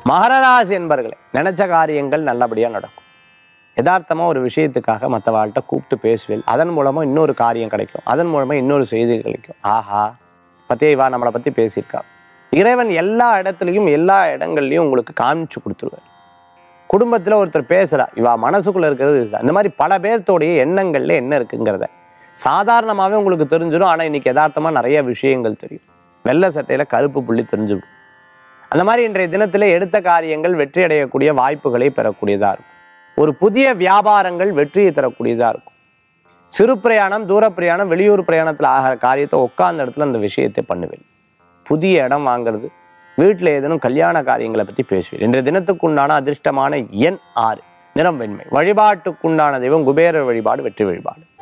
மகரராசி என்பர்களே நினைச்ச காரியங்கள் நல்லபடியாக நடக்கும் யதார்த்தமாக ஒரு விஷயத்துக்காக மற்ற வாழ்கிட்ட கூப்பிட்டு பேசுவேன் அதன் மூலமாக இன்னொரு காரியம் கிடைக்கும் அதன் மூலமாக இன்னொரு செய்தி கிடைக்கும் ஆஹா பத்தியே இவா நம்மளை பற்றி பேசியிருக்கா இறைவன் எல்லா இடத்துலையும் எல்லா இடங்கள்லையும் உங்களுக்கு காமிச்சு கொடுத்துருவார் குடும்பத்தில் ஒருத்தர் பேசுகிறா இவா மனசுக்குள்ளே இருக்கிறது இதுதான் இந்த மாதிரி பல பேர்த்தோடைய எண்ணங்கள்ல என்ன இருக்குங்கிறத சாதாரணமாகவே உங்களுக்கு தெரிஞ்சிடும் ஆனால் இன்னைக்கு யதார்த்தமாக நிறைய விஷயங்கள் தெரியும் வெள்ளை சட்டையில் கருப்பு புள்ளி தெரிஞ்சுவிடும் அந்த மாதிரி இன்றைய தினத்தில் எடுத்த காரியங்கள் வெற்றி அடையக்கூடிய வாய்ப்புகளை பெறக்கூடியதாக இருக்கும் ஒரு புதிய வியாபாரங்கள் வெற்றியை தரக்கூடியதாக இருக்கும் சிறு பிரயாணம் தூர பிரயாணம் வெளியூர் பிரயாணத்தில் ஆகிற காரியத்தை உட்கார்ந்த இடத்துல அந்த விஷயத்தை பண்ணுவேன் புதிய இடம் வாங்குறது வீட்டில் ஏதேனும் கல்யாண காரியங்களை பற்றி பேசுவேன் இன்றைய தினத்துக்குண்டான அதிர்ஷ்டமான எண் ஆறு நிறம் வெண்மை வழிபாட்டுக்குண்டான தெய்வம் குபேரர் வழிபாடு வெற்றி வழிபாடு